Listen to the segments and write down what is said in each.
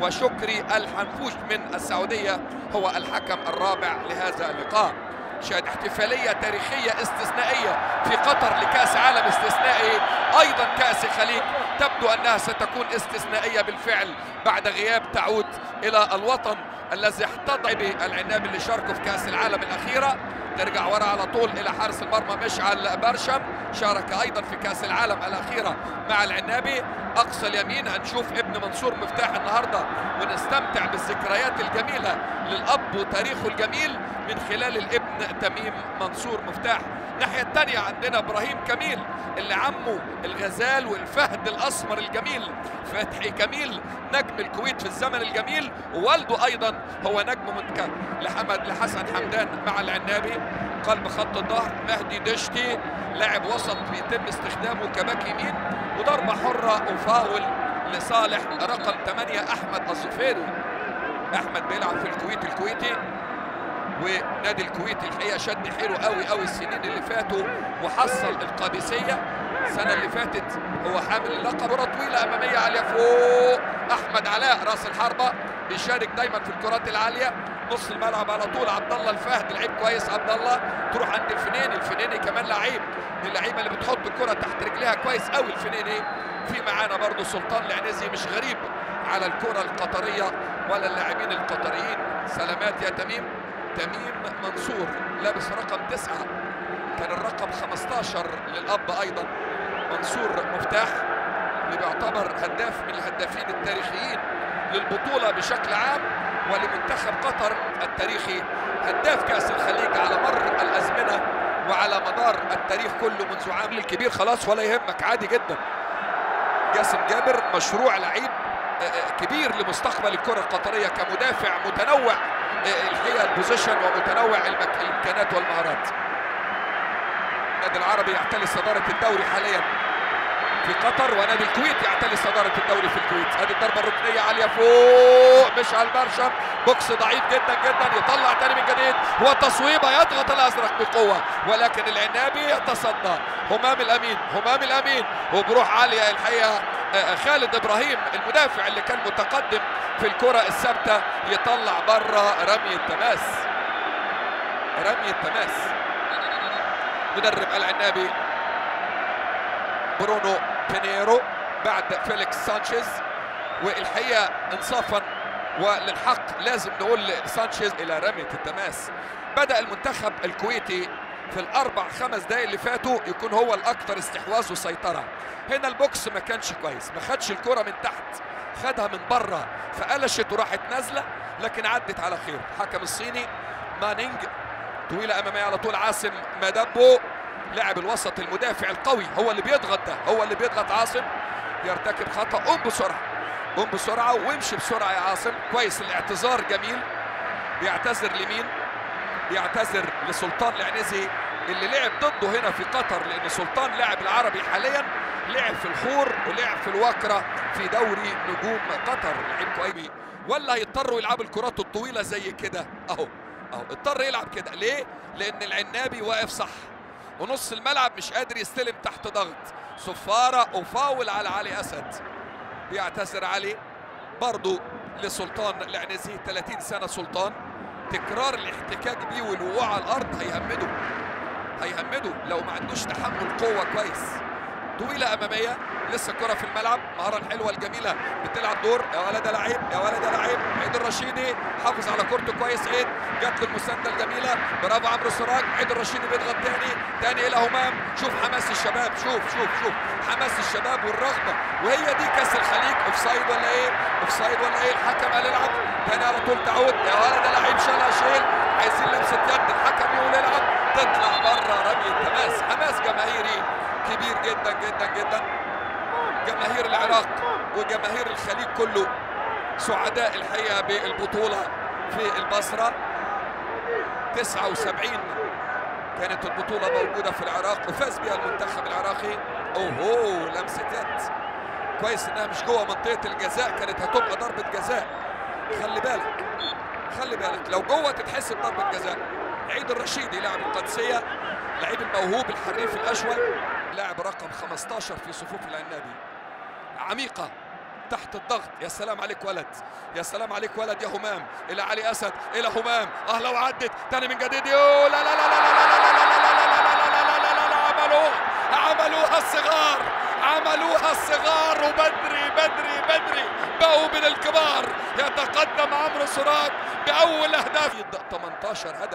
وشكري الحنفوش من السعودية هو الحكم الرابع لهذا اللقاء شهد احتفالية تاريخية استثنائية في قطر لكأس عالم استثنائي أيضا كأس الخليج تبدو أنها ستكون استثنائية بالفعل بعد غياب تعود إلى الوطن الذي احتضن بالعناب اللي شاركوا في كأس العالم الأخيرة ترجع ورا على طول إلى حارس المرمى مشعل برشم شارك أيضا في كأس العالم الأخيرة مع العنابي أقصى اليمين هنشوف ابن منصور مفتاح النهاردة ونستمتع بالذكريات الجميلة للأب وتاريخه الجميل من خلال الابن تميم منصور مفتاح الناحية الثانية عندنا إبراهيم كميل اللي عمه الغزال والفهد الأسمر الجميل فتحي كميل نجم الكويت في الزمن الجميل ووالده أيضا هو نجم منتخب لحمد لحسن حمدان مع العنابي قلب خط الظهر مهدي دشتي لاعب وسط بيتم استخدامه كباك يمين وضربة حرة وفاول لصالح رقم 8 أحمد الصفيري أحمد بيلعب في الكويت الكويتي ونادي الكويت الحقيقه شد حيله قوي قوي السنين اللي فاتوا وحصل القادسيه السنه اللي فاتت هو حامل اللقب كره طويله اماميه عاليه فوق احمد علاء راس الحربه بيشارك دايما في الكرات العاليه نص الملعب على طول عبد الله الفهد لعيب كويس عبد الله تروح عند الفنيني الفنيني كمان لعيب من اللعيبه اللي بتحط الكره تحت رجليها كويس قوي الفنيني في معانا برضه سلطان العنزي مش غريب على الكره القطريه ولا اللاعبين القطريين سلامات يا تميم تميم منصور لابس رقم تسعة كان الرقم 15 للأب أيضا منصور مفتاح اللي بيعتبر هداف من الهدافين التاريخيين للبطولة بشكل عام ولمنتخب قطر التاريخي هداف كأس الخليج على مر الأزمنة وعلى مدار التاريخ كله منذ عام الكبير خلاص ولا يهمك عادي جدا جاسم جابر مشروع لعيب كبير لمستقبل الكرة القطرية كمدافع متنوع الحقيقه البوزيشن ومتنوع الامكانات والمهارات. النادي العربي يعتلي صداره الدوري حاليا في قطر ونادي الكويت يعتلي صداره الدوري في الكويت، ادي الضربه الركنيه عاليه فوق مشعل برشم بوكس ضعيف جدا جدا يطلع تاني من جديد وتصويبه يضغط الازرق بقوه ولكن العنابي يتصدى همام الامين همام الامين وبروح عاليه الحقيقه خالد ابراهيم المدافع اللي كان متقدم في الكرة الثابتة يطلع بره رمي التماس رمي التماس مدرب العنابي برونو بينيرو بعد فيليكس سانشيز والحقيقة انصافا وللحق لازم نقول سانشيز الى رمية التماس بدأ المنتخب الكويتي في الاربع خمس دقايق اللي فاتوا يكون هو الاكثر استحواذ وسيطره هنا البوكس ما كانش كويس ما خدش الكره من تحت خدها من بره فقلشت وراحت نازله لكن عدت على خير حكم الصيني مانينج طويله اماميه على طول عاصم مدبو لاعب الوسط المدافع القوي هو اللي بيضغط ده هو اللي بيضغط عاصم يرتكب خطا قوم بسرعه قوم بسرعه وامشي بسرعه يا عاصم كويس الاعتذار جميل بيعتذر لمين بيعتذر لسلطان العنزي اللي لعب ضده هنا في قطر لان سلطان لاعب العربي حاليا لعب في الخور ولعب في الوكره في دوري نجوم قطر لعيب كويس ولا هيضطروا يلعبوا الكرات الطويله زي كده اهو اهو اضطر يلعب كده ليه؟ لان العنابي واقف صح ونص الملعب مش قادر يستلم تحت ضغط صفاره وفاول على علي اسد بيعتذر علي برضه لسلطان العنزي 30 سنه سلطان تكرار الاحتكاك بيه والوقوع على الارض هيهمده هيهمده لو ما عندوش تحمل قوه كويس طويله اماميه لسه الكره في الملعب المهاره الحلوه الجميله بتلعب دور يا ولد يا لعيب يا ولد يا لعيب عيد الرشيدي حافظ على كورته كويس عيد جات له المسانده الجميله برافو عمرو سراج عيد الرشيدي بيضغط تاني تاني الى همام شوف حماس الشباب شوف شوف شوف حماس الشباب والرغبه وهي دي كاس الخليج اوف سايد ولا ايه اوف سايد ولا ايه الحكم قال العب تاني على طول تعود يا ولد يا لعيب شالها شيل عايزين لمسه يد الحكم يقول العب تطلع بره رمي التماس حماس جماهيري كبير جدا جدا جدا جماهير العراق وجماهير الخليج كله سعداء الحقيقه بالبطوله في البصره 79 كانت البطوله موجوده في العراق وفاز بها المنتخب العراقي اوهو لمسه يد كويس انها مش جوه منطقه الجزاء كانت هتبقى ضربه جزاء خلي بالك خلي بالك لو جوه تتحسب ضربه جزاء عيد الرشيدي لاعب القادسيه لعيب الموهوب الحريف الاشول لاعب رقم 15 في صفوف العنابي عميقه تحت الضغط يا سلام عليك ولد يا سلام عليك ولد يا همام الى علي اسد الى همام اه لو عدت تاني من جديد يو لا لا لا لا لا لا لا لا لا لا لا لا عملوها عملوها الصغار عملوها الصغار وبدري بدري بدري بقوا من الكبار يتقدم عمرو سراج باول اهداف 18 هدف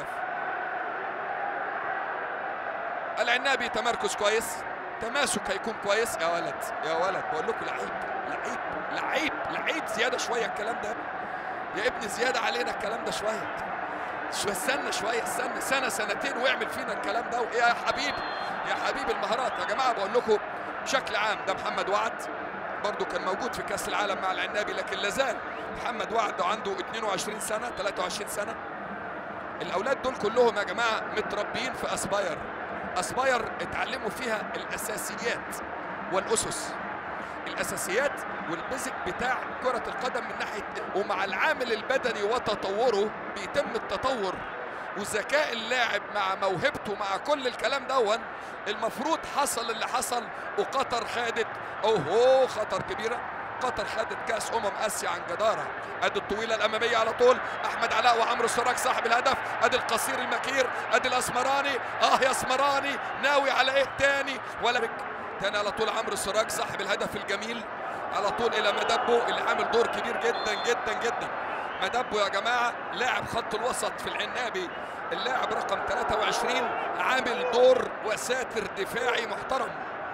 العنابي تمركز كويس تماسك هيكون كويس يا ولد يا ولد بقول لكم لعيب لعيب لعيب لعيب زياده شويه الكلام ده يا ابني زياده علينا الكلام ده شويه شو استنى شويه استنى سنه سنتين واعمل فينا الكلام ده يا حبيبي يا حبيبي المهارات يا جماعه بقول لكم بشكل عام ده محمد وعد برضه كان موجود في كاس العالم مع العنابي لكن لازال محمد وعد عنده 22 سنه 23 سنه الاولاد دول كلهم يا جماعه متربيين في اسباير اسباير اتعلموا فيها الاساسيات والاسس الاساسيات والبيزك بتاع كره القدم من ناحيه ومع العامل البدني وتطوره بيتم التطور وذكاء اللاعب مع موهبته مع كل الكلام دون المفروض حصل اللي حصل وقطر خدت اوهو خطر كبيره قطر خدت كاس امم اسيا عن جداره ادي الطويله الاماميه على طول احمد علاء وعمرو سراج صاحب الهدف ادي القصير المكير ادي الاسمراني اه يا اسمراني ناوي على ايه تاني ولا بك تاني على طول عمرو سراج صاحب الهدف الجميل على طول الى مدبو اللي عامل دور كبير جدا جدا جدا مدبو يا جماعه لاعب خط الوسط في العنابي اللاعب رقم 23 عامل دور وساتر دفاعي محترم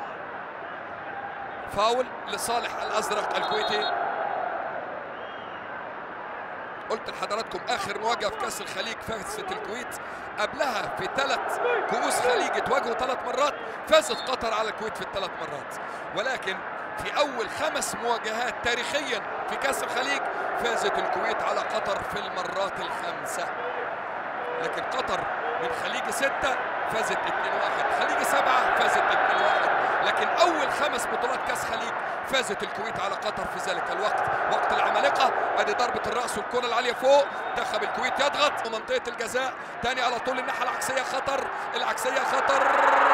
فاول لصالح الازرق الكويتي قلت لحضراتكم اخر مواجهه في كاس الخليج فازت الكويت قبلها في ثلاث كؤوس خليج اتواجهوا ثلاث مرات فازت قطر على الكويت في الثلاث مرات ولكن في اول خمس مواجهات تاريخيا في كاس الخليج فازت الكويت على قطر في المرات الخمسه لكن قطر من خليج ستة فازت 2-1 خليج سبعة فازت 2-1 لكن أول خمس بطولات كأس خليج فازت الكويت على قطر في ذلك الوقت وقت العمالقة أدي ضربة الرأس والكرة العالية فوق دخل الكويت يضغط ومنطقة الجزاء تاني على طول الناحية العكسية خطر العكسية خطر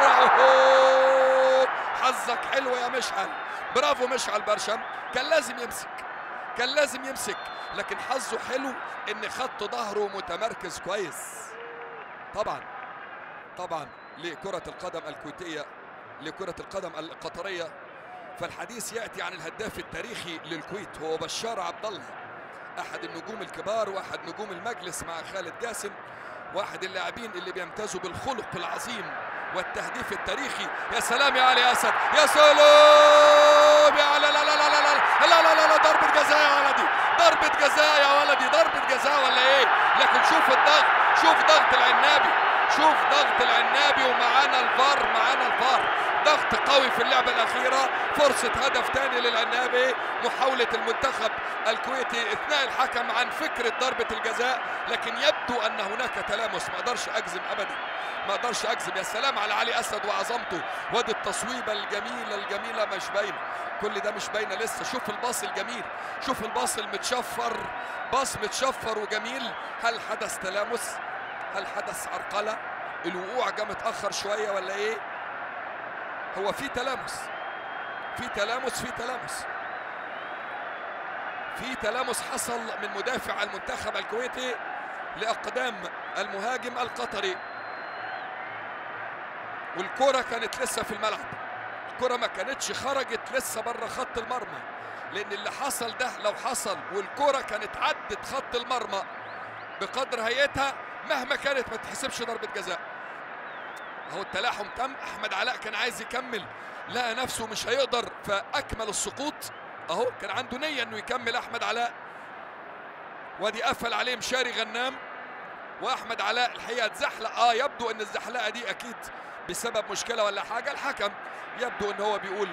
أوهو حظك حلو يا مشعل برافو مشعل برشم كان لازم يمسك كان لازم يمسك لكن حظه حلو ان خط ظهره متمركز كويس طبعا طبعا لكرة القدم الكويتية لكرة القدم القطرية فالحديث ياتي عن الهداف التاريخي للكويت هو بشار عبد الله احد النجوم الكبار واحد نجوم المجلس مع خالد جاسم واحد اللاعبين اللي بيمتازوا بالخلق العظيم والتهديف التاريخي يا سلام يا علي اسد يا سلام يا علي لا لا لا لا لا لا لا لا, لا ضربة جزاء يا ولدي ضربة جزاء يا ولدي ضربة جزاء ولا ايه لكن شوف الضغط شوف ضغط العنابي شوف ضغط العنابي ومعانا الفار معانا الفار ضغط قوي في اللعبة الأخيرة فرصة هدف ثاني للعنابي محاولة المنتخب الكويتي إثناء الحكم عن فكرة ضربة الجزاء لكن يبدو أن هناك تلامس ما أقدرش أجزم أبدا ما أقدرش أجزم يا سلام على علي أسد وعظمته وادي التصويبة الجميلة الجميلة مش باينة كل ده مش باينة لسه شوف الباص الجميل شوف الباص المتشفر باص متشفر وجميل هل حدث تلامس هل حدث عرقلة الوقوع جه متأخر شوية ولا إيه هو في تلامس في تلامس في تلامس في تلامس حصل من مدافع المنتخب الكويتي لأقدام المهاجم القطري والكرة كانت لسه في الملعب الكرة ما كانتش خرجت لسه بره خط المرمى لأن اللي حصل ده لو حصل والكرة كانت عدت خط المرمى بقدر هيئتها مهما كانت ما تحسبش ضربة جزاء اهو التلاحم تم احمد علاء كان عايز يكمل لقى نفسه مش هيقدر فاكمل السقوط اهو كان عنده نيه انه يكمل احمد علاء وادي قفل عليه مشاري غنام واحمد علاء الحقيقه اتزحلق اه يبدو ان الزحلقه دي اكيد بسبب مشكله ولا حاجه الحكم يبدو ان هو بيقول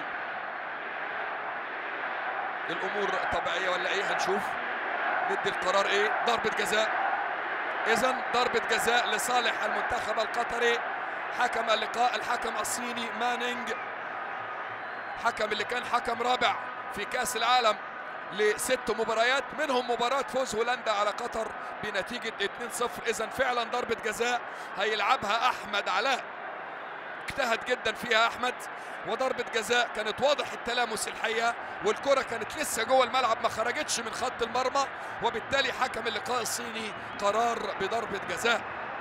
الامور طبيعيه ولا ايه هنشوف ندي القرار ايه ضربه جزاء اذا ضربه جزاء لصالح المنتخب القطري حكم اللقاء الحكم الصيني مانينج حكم اللي كان حكم رابع في كاس العالم لست مباريات منهم مباراة فوز هولندا على قطر بنتيجة 2-0 إذا فعلا ضربة جزاء هيلعبها أحمد علاء واجتهد جدا فيها احمد وضربه جزاء كانت واضح التلامس الحقيقه والكره كانت لسه جوه الملعب ما خرجتش من خط المرمى وبالتالي حكم اللقاء الصيني قرار بضربه جزاء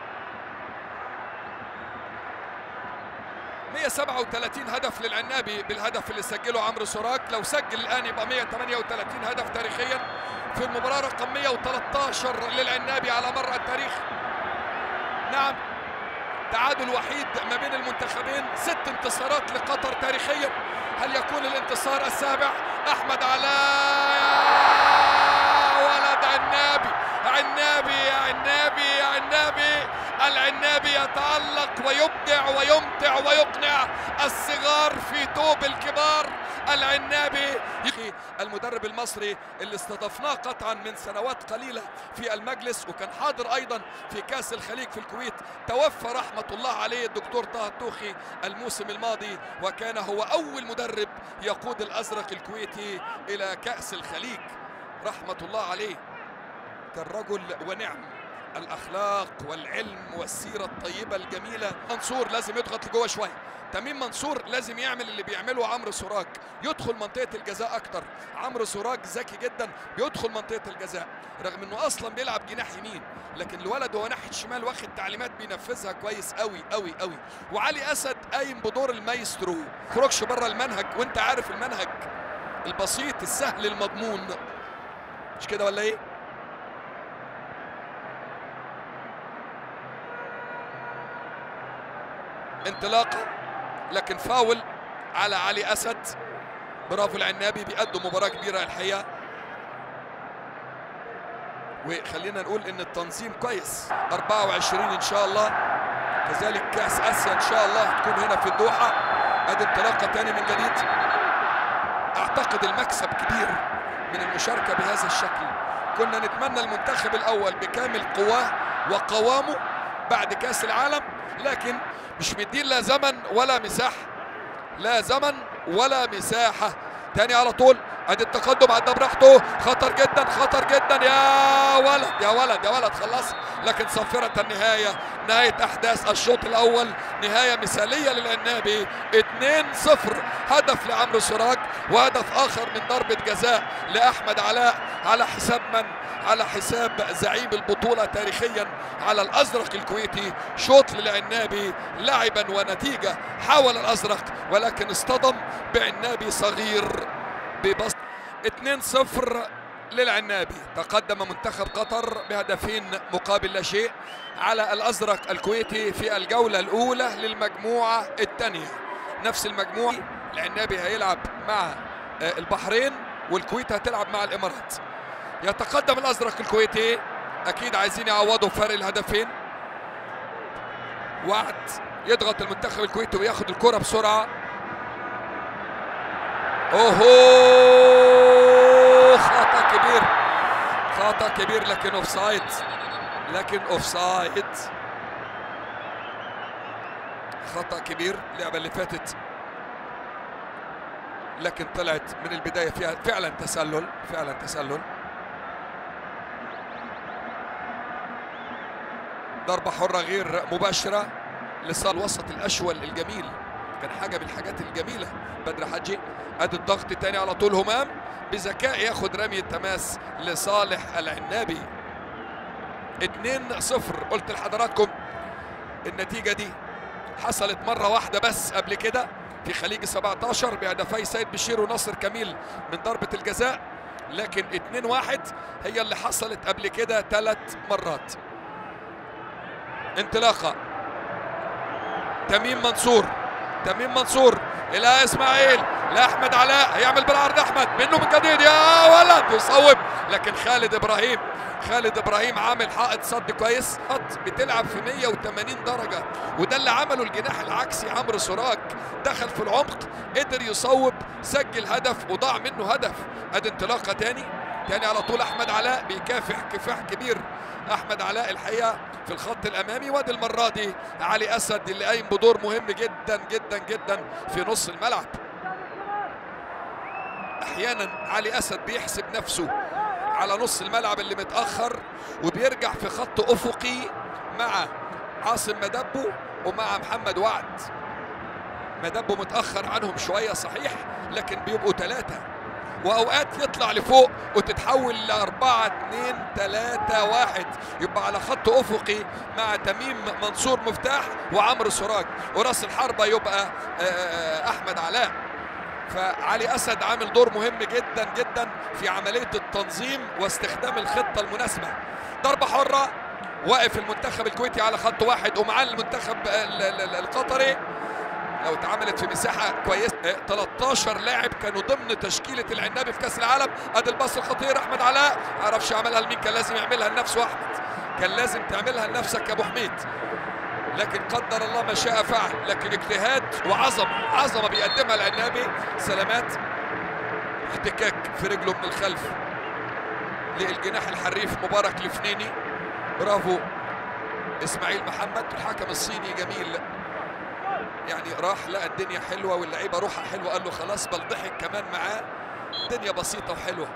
137 هدف للعنابي بالهدف اللي سجله عمرو سراج لو سجل الان يبقى 138 هدف تاريخيا في المباراه رقم 113 للعنابي على مر التاريخ نعم تعادل وحيد ما بين المنتخبين ست انتصارات لقطر تاريخيا هل يكون الانتصار السابع احمد علاء ولد عنابي عنابي يا عنابي يا عنابي العنابي يتألق ويبدع ويمتع ويقنع الصغار في توب الكبار العنابي المدرب المصري اللي استضفناه قطعا من سنوات قليلة في المجلس وكان حاضر أيضا في كأس الخليج في الكويت توفى رحمة الله عليه الدكتور طه التوخي الموسم الماضي وكان هو أول مدرب يقود الأزرق الكويتي إلى كأس الخليج رحمة الله عليه كان رجل ونعم الاخلاق والعلم والسيره الطيبه الجميله منصور لازم يضغط لجوه شويه تميم منصور لازم يعمل اللي بيعمله عمرو سراج يدخل منطقه الجزاء اكتر عمرو سراج ذكي جدا بيدخل منطقه الجزاء رغم انه اصلا بيلعب جناح يمين لكن الولد وهو ناحيه الشمال واخد تعليمات بينفذها كويس قوي قوي قوي وعلي اسد قايم بدور المايسترو خرجش بره المنهج وانت عارف المنهج البسيط السهل المضمون مش كده ولا ايه انطلاقه لكن فاول على علي اسد برافو العنابي بيقدم مباراه كبيره الحقيقه وخلينا نقول ان التنظيم كويس 24 ان شاء الله كذلك كاس اسيا ان شاء الله هتكون هنا في الدوحه ادي انطلاقه تاني من جديد اعتقد المكسب كبير من المشاركه بهذا الشكل كنا نتمنى المنتخب الاول بكامل قواه وقوامه بعد كاس العالم لكن مش مدين لا زمن ولا مساحه لا زمن ولا مساحه تاني على طول ادي التقدم عدى براحته خطر جدا خطر جدا يا ولد يا ولد يا ولد خلص لكن صافرة النهاية نهاية أحداث الشوط الأول نهاية مثالية للعنابي 2-0 هدف لعمرو سراج وهدف آخر من ضربة جزاء لأحمد علاء على حساب من؟ على حساب زعيم البطولة تاريخيا على الأزرق الكويتي شوط للعنابي لعبا ونتيجة حاول الأزرق ولكن اصطدم بعنابي صغير ببسط 2-0 للعنابي تقدم منتخب قطر بهدفين مقابل لا شيء على الازرق الكويتي في الجوله الاولى للمجموعه الثانيه نفس المجموعه العنابي هيلعب مع البحرين والكويت هتلعب مع الامارات يتقدم الازرق الكويتي اكيد عايزين يعوضوا فرق الهدفين وعد يضغط المنتخب الكويتي وياخد الكره بسرعه اوهو خطا كبير خطا كبير لكن اوف سايد لكن اوف سايد خطا كبير اللعبه اللي فاتت لكن طلعت من البدايه فيها فعلا تسلل فعلا تسلل ضربه حره غير مباشره لصال الوسط الاشول الجميل كان حاجه من الحاجات الجميله بدر حجي ادي الضغط تاني على طول همام بذكاء ياخد رمي التماس لصالح العنابي 2-0 قلت لحضراتكم النتيجه دي حصلت مره واحده بس قبل كده في خليج 17 بهدفي سيد بشير وناصر كميل من ضربه الجزاء لكن 2-1 هي اللي حصلت قبل كده ثلاث مرات انطلاقه تميم منصور تميم منصور الى اسماعيل لاحمد علاء هيعمل بالعرض احمد منه من جديد يا ولد يصوب لكن خالد ابراهيم خالد ابراهيم عامل حائط صد كويس بتلعب في 180 درجه وده اللي عمله الجناح العكسي عمرو سراج دخل في العمق قدر يصوب سجل هدف وضاع منه هدف ادي انطلاقه تاني تاني على طول احمد علاء بيكافح كفاح كبير احمد علاء الحقيقه في الخط الامامي وادي المره دي علي اسد اللي قايم بدور مهم جدا جدا جدا في نص الملعب احيانا علي اسد بيحسب نفسه على نص الملعب اللي متاخر وبيرجع في خط افقي مع عاصم مدبو ومع محمد وعد مدبوا متاخر عنهم شويه صحيح لكن بيبقوا ثلاثه واوقات يطلع لفوق وتتحول لأربعة اتنين تلاتة واحد يبقى على خط افقي مع تميم منصور مفتاح وعمرو سراج وراس الحربة يبقى احمد علاء فعلي اسد عامل دور مهم جدا جدا في عمليه التنظيم واستخدام الخطه المناسبه ضربه حره واقف المنتخب الكويتي على خط واحد ومعاه المنتخب القطري لو اتعملت في مساحه كويسه 13 لاعب كانوا ضمن تشكيله العنابي في كاس العالم ادي الباص الخطير احمد علاء ما اعرفش عملها لمين كان لازم يعملها لنفسه احمد كان لازم تعملها لنفسك يا ابو حميد لكن قدر الله ما شاء فعل لكن اجتهاد وعظمه عظمه بيقدمها العنابي سلامات احتكاك في رجله من الخلف للجناح الحريف مبارك الفنيني برافو اسماعيل محمد الحكم الصيني جميل يعني راح لقى الدنيا حلوه واللعيبه روحها حلوه قال له خلاص بل ضحك كمان معاه الدنيا بسيطه وحلوه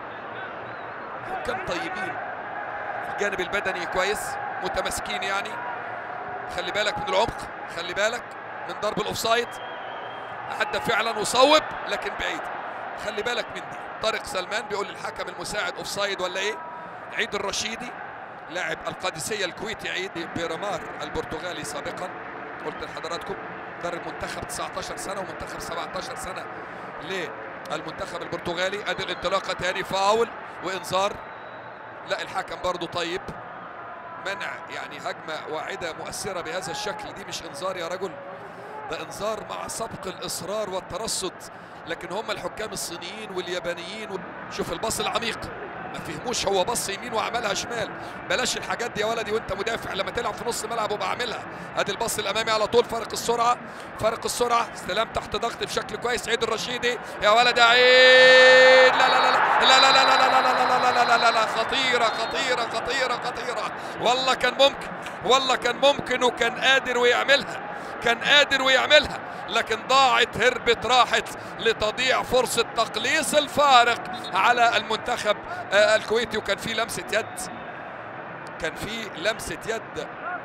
حكام طيبين الجانب البدني كويس متماسكين يعني خلي بالك من العمق خلي بالك من ضرب الاوفسايد عدى فعلا وصوب لكن بعيد خلي بالك من دي طارق سلمان بيقول للحكم المساعد اوفسايد ولا ايه عيد الرشيدي لاعب القادسيه الكويتي عيد بيرامار البرتغالي سابقا قلت لحضراتكم مدرب منتخب 19 سنه ومنتخب 17 سنه للمنتخب البرتغالي ادي الانطلاقه تاني فاول وانذار لا الحكم برضه طيب منع يعني هجمه واعده مؤثره بهذا الشكل دي مش انذار يا رجل ده انذار مع سبق الاصرار والترصد لكن هم الحكام الصينيين واليابانيين شوف الباص العميق ما فهموش هو بص يمين وعملها شمال بلاش الحاجات دي يا ولدي وانت مدافع لما تلعب في نص ملعب وبقى اعملها ادي الباص الامامي على طول فرق السرعه فرق السرعه استلام تحت ضغط بشكل كويس عيد الرشيدي يا ولد يا عيد لا لا لا لا لا لا لا لا لا لا لا لا لا لا لا خطيره خطيره خطيره خطيره والله كان ممكن والله كان ممكن وكان قادر ويعملها كان قادر ويعملها لكن ضاعت هربت راحت لتضيع فرصة تقليص الفارق على المنتخب الكويتي وكان في لمسة يد كان في لمسة يد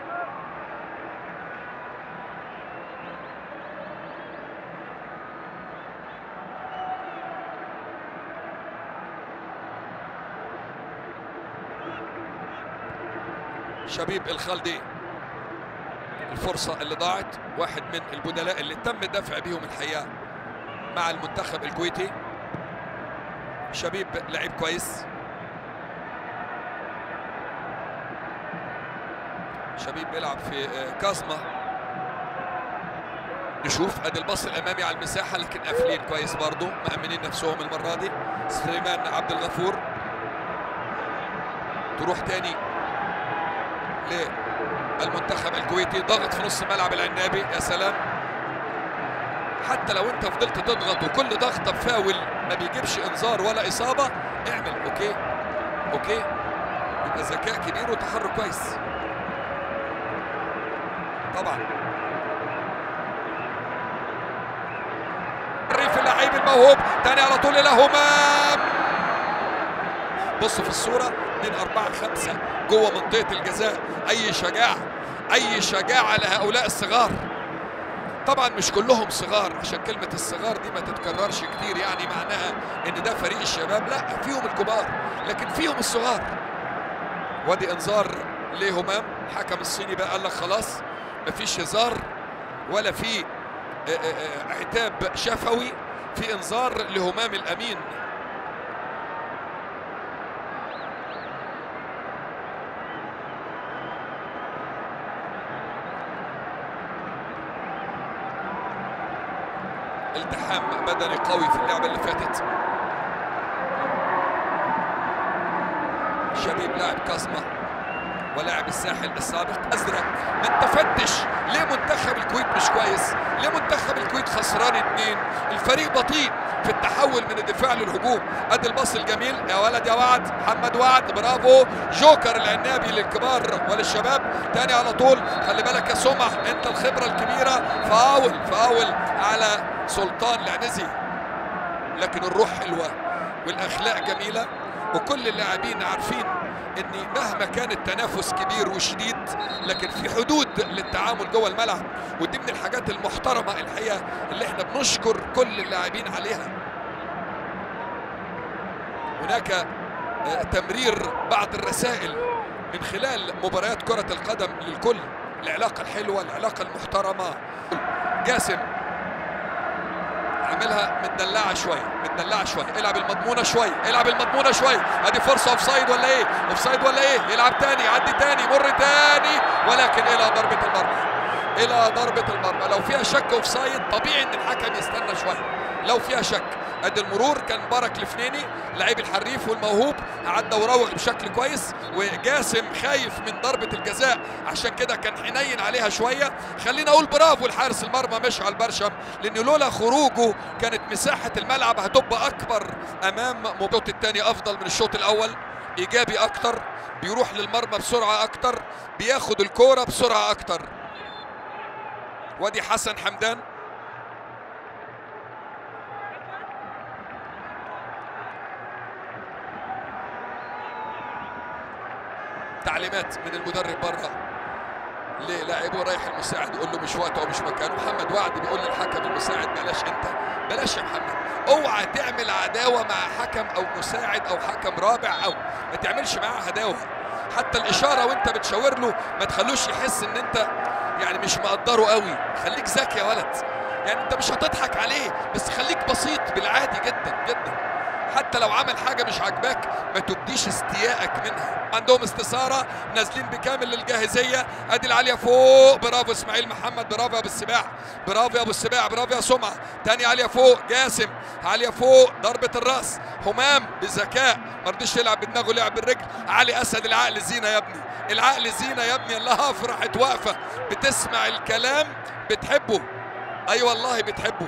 شبيب الخالدي الفرصة اللي ضاعت واحد من البدلاء اللي تم الدفع بيهم الحقيقة مع المنتخب الكويتي شبيب لعيب كويس شبيب بيلعب في كازما نشوف ادي الباص الامامي على المساحه لكن قافلين كويس برضه مأمنين نفسهم المره دي سليمان عبد الغفور تروح تاني المنتخب الكويتي ضغط في نص ملعب العنابي يا سلام حتى لو انت فضلت تضغط وكل ضغطه بفاول ما بيجيبش انذار ولا اصابه اعمل اوكي اوكي يبقى ذكاء كبير وتحرك كويس طبعا الريف اللعيب الموهوب تاني على طول الى همام بص في الصوره من أربعة خمسة جوه منطقة الجزاء أي شجاعة أي شجاعة لهؤلاء الصغار طبعا مش كلهم صغار عشان كلمة الصغار دي ما تتكررش كتير يعني معناها ان ده فريق الشباب لا فيهم الكبار لكن فيهم الصغار وادي انذار لهمام حكم الصيني بقى قال لك خلاص مفيش هزار ولا في عتاب شفوي في انذار لهمام الامين التحام بدني قوي في اللعبه اللي فاتت شبيب لاعب كاسما ولاعب الساحل السابق ازرق من تفتش ليه منتخب الكويت مش كويس ليه منتخب الكويت خسران اتنين الفريق بطيء في التحول من الدفاع للهجوم ادي الباص الجميل يا ولد يا وعد محمد وعد برافو جوكر العنابي للكبار وللشباب تاني على طول خلي بالك يا سمح انت الخبره الكبيره فاول فاول على سلطان العنزي لكن الروح حلوه والاخلاق جميله وكل اللاعبين عارفين ان مهما كان التنافس كبير وشديد لكن في حدود للتعامل جوه الملعب ودي من الحاجات المحترمه الحقيقه اللي احنا بنشكر كل اللاعبين عليها هناك تمرير بعض الرسائل من خلال مباريات كرة القدم للكل العلاقة الحلوة العلاقة المحترمة جاسم عاملها متدلعة شوية متدلعة شوية العب المضمونة شوية العب المضمونة شوية ادي فرصة اوف سايد ولا ايه اوف سايد ولا ايه يلعب تاني يعدي تاني مر تاني ولكن الى ضربة المرمى الى ضربة المرمى لو فيها شك اوف سايد طبيعي ان الحكم يستنى شوية لو فيها شك ادي المرور كان مبارك الفنيني لعيب الحريف والموهوب عدى وراوغ بشكل كويس وجاسم خايف من ضربه الجزاء عشان كده كان حنين عليها شويه خلينا اقول برافو لحارس المرمى مشعل البرشم لان لولا خروجه كانت مساحه الملعب هتبقى اكبر امام الشوط الثاني افضل من الشوط الاول ايجابي اكتر بيروح للمرمى بسرعه اكتر بياخد الكوره بسرعه اكتر وادي حسن حمدان تعليمات من المدرب بره للاعبه رايح المساعد يقول له مش وقته ومش مكانه محمد وعد بيقول للحكم المساعد بلاش انت بلاش يا محمد اوعى تعمل عداوه مع حكم او مساعد او حكم رابع او ما تعملش معاه عداوه حتى الاشاره وانت بتشاور له ما تخلوش يحس ان انت يعني مش مقدره قوي خليك ذكي يا ولد يعني انت مش هتضحك عليه بس خليك بسيط بالعادي جدا جدا حتى لو عمل حاجه مش عاجباك ما تبديش استيائك منها عندهم استثاره نازلين بكامل للجاهزيه ادي العاليه فوق برافو اسماعيل محمد برافو يا ابو السباع برافو يا ابو السباع برافو يا سمعه تاني عاليه فوق جاسم عاليه فوق ضربه الراس همام بذكاء ما رضيش يلعب بدماغه لعب بالرجل علي اسد العقل زينه يا ابني العقل زينه يا ابني الله فرحت واقفه بتسمع الكلام بتحبه اي أيوة والله بتحبه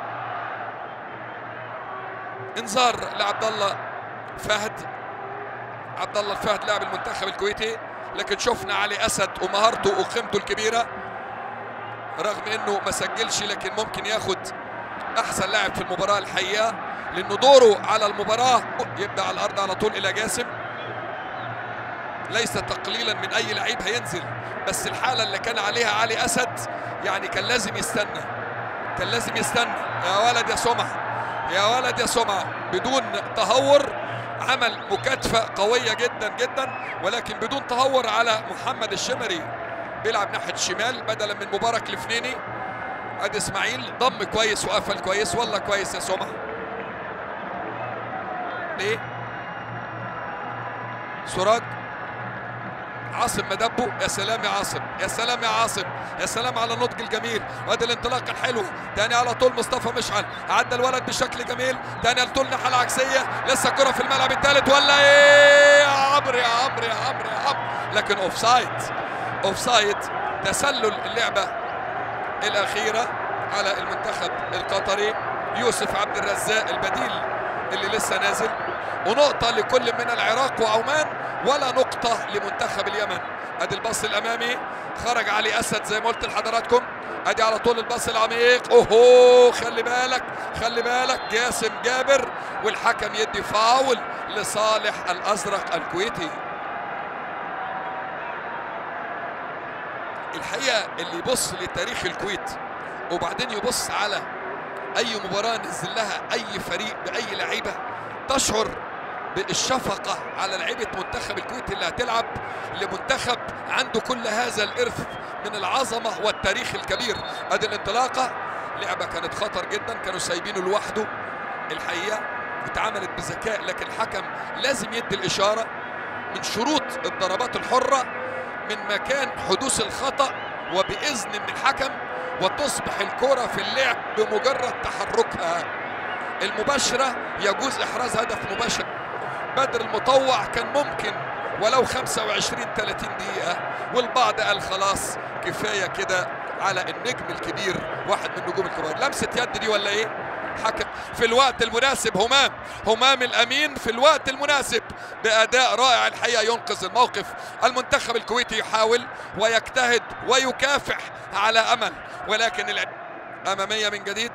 انذار لعبد الله فهد عبد الله الفهد لاعب المنتخب الكويتي لكن شفنا علي اسد ومهارته وقيمته الكبيره رغم انه ما سجلش لكن ممكن ياخد احسن لاعب في المباراه الحقيقه لانه دوره على المباراه يبدا على الارض على طول الى جاسم ليس تقليلا من اي لعيب هينزل بس الحاله اللي كان عليها علي اسد يعني كان لازم يستنى كان لازم يستنى يا ولد يا سمعه يا ولد يا سمعة بدون تهور عمل مكاتفة قوية جدا جدا ولكن بدون تهور على محمد الشمري بيلعب ناحية الشمال بدلا من مبارك الفنيني ادي اسماعيل ضم كويس وقفل كويس والله كويس يا سمعة ليه سراج عاصم مدبو يا سلام يا عاصم يا سلام يا عاصم يا سلام على النضج الجميل وادي الانطلاقه الحلوه تاني على طول مصطفى مشعل عدى الولد بشكل جميل تاني على طول الناحيه العكسيه لسه الكره في الملعب الثالث ولا ايه يا عمرو يا عمرو يا عمرو يا عمرو لكن اوف سايد اوف سايد تسلل اللعبه الاخيره على المنتخب القطري يوسف عبد الرزاق البديل اللي لسه نازل ونقطه لكل من العراق وعمان ولا نقطة لمنتخب اليمن ادي الباص الامامي خرج علي اسد زي ما قلت لحضراتكم ادي على طول الباص العميق اوهو خلي بالك خلي بالك جاسم جابر والحكم يدي فاول لصالح الازرق الكويتي الحقيقة اللي يبص لتاريخ الكويت وبعدين يبص على اي مباراة نزل لها اي فريق باي لعيبة تشعر بالشفقة على لعيبة منتخب الكويت اللي هتلعب لمنتخب عنده كل هذا الإرث من العظمة والتاريخ الكبير ادي الانطلاقة لعبة كانت خطر جدا كانوا سايبينه لوحده الحقيقة اتعملت بذكاء لكن الحكم لازم يدي الإشارة من شروط الضربات الحرة من مكان حدوث الخطأ وبإذن من الحكم وتصبح الكرة في اللعب بمجرد تحركها المباشرة يجوز إحراز هدف مباشر بدر المطوع كان ممكن ولو 25 30 دقيقة والبعض قال خلاص كفاية كده على النجم الكبير واحد من النجوم الكبار لمسة يد دي ولا ايه؟ حكم في الوقت المناسب همام همام الامين في الوقت المناسب باداء رائع الحقيقه ينقذ الموقف المنتخب الكويتي يحاول ويجتهد ويكافح على امل ولكن الاماميه من جديد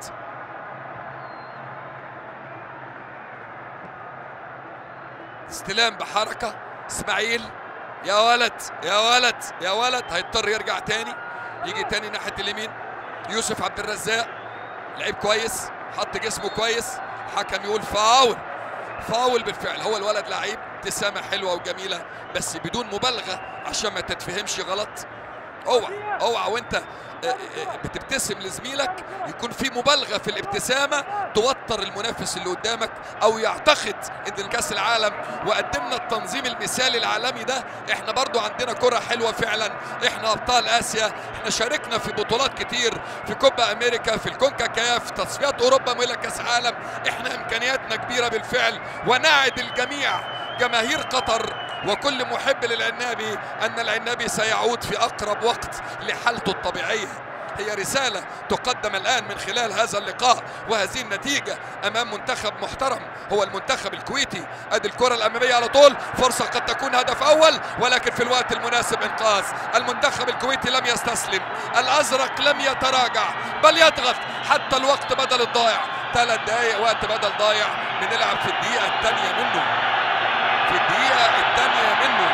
استلام بحركة اسماعيل يا ولد يا ولد يا ولد هيضطر يرجع تاني يجي تاني ناحيه اليمين يوسف عبد الرزاق لعيب كويس حط جسمه كويس حكم يقول فاول فاول بالفعل هو الولد لعيب ابتسامه حلوه وجميله بس بدون مبالغه عشان ما تتفهمش غلط اوعى اوعى وانت بتبتسم لزميلك يكون في مبالغه في الابتسامه توتر المنافس اللي قدامك او يعتقد ان كاس العالم وقدمنا التنظيم المثالي العالمي ده احنا برضو عندنا كره حلوه فعلا احنا ابطال اسيا احنا شاركنا في بطولات كتير في كوبا امريكا في الكونكاكاف تصفيات اوروبا الى كاس عالم احنا امكانياتنا كبيره بالفعل ونعد الجميع جماهير قطر وكل محب للعنابي أن العنابي سيعود في أقرب وقت لحالته الطبيعية هي رسالة تقدم الآن من خلال هذا اللقاء وهذه النتيجة أمام منتخب محترم هو المنتخب الكويتي أدي الكرة الأمامية على طول فرصة قد تكون هدف أول ولكن في الوقت المناسب إنقاذ المنتخب الكويتي لم يستسلم الأزرق لم يتراجع بل يضغط حتى الوقت بدل الضايع ثلاث دقايق وقت بدل ضايع بنلعب في الدقيقة الثانية منه في الدقيقة الثانية منه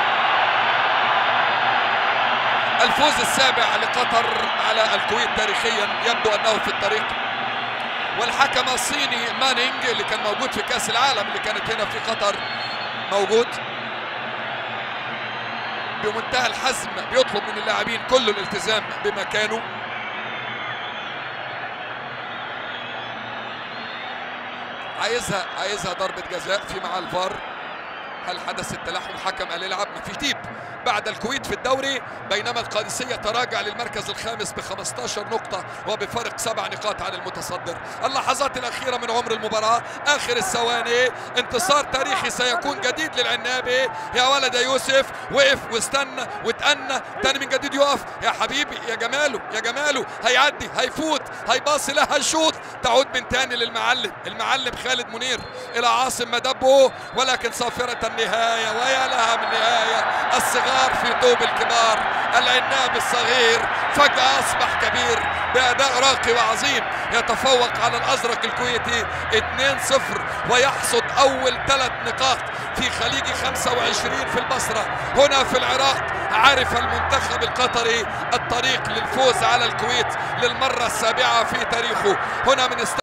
الفوز السابع لقطر على الكويت تاريخيا يبدو أنه في الطريق والحكم الصيني مانينج اللي كان موجود في كأس العالم اللي كانت هنا في قطر موجود بمنتهى الحزم بيطلب من اللاعبين كل الالتزام بمكانه عايزها عايزها ضربة جزاء في مع الفار هل حدث التلاحم حكم قال يلعب ما فيش تيب بعد الكويت في الدوري بينما القادسية تراجع للمركز الخامس ب 15 نقطة وبفرق سبع نقاط عن المتصدر اللحظات الأخيرة من عمر المباراة آخر الثواني انتصار تاريخي سيكون جديد للعنابي يا ولد يا يوسف وقف واستنى واتأنى تاني من جديد يقف يا حبيبي يا جماله يا جماله هيعدي هيفوت هيباصي لها هيشوط تعود من تاني للمعلم المعلم خالد منير إلى عاصم مدبه ولكن صافرة النهاية ويا لها من نهاية الصغار في طوب الكبار العناب الصغير فجأة أصبح كبير بأداء راقي وعظيم يتفوق على الأزرق الكويتي 2-0 ويحصد أول ثلاث نقاط في خليج 25 في البصرة هنا في العراق عرف المنتخب القطري الطريق للفوز على الكويت للمرة السابعة في تاريخه هنا من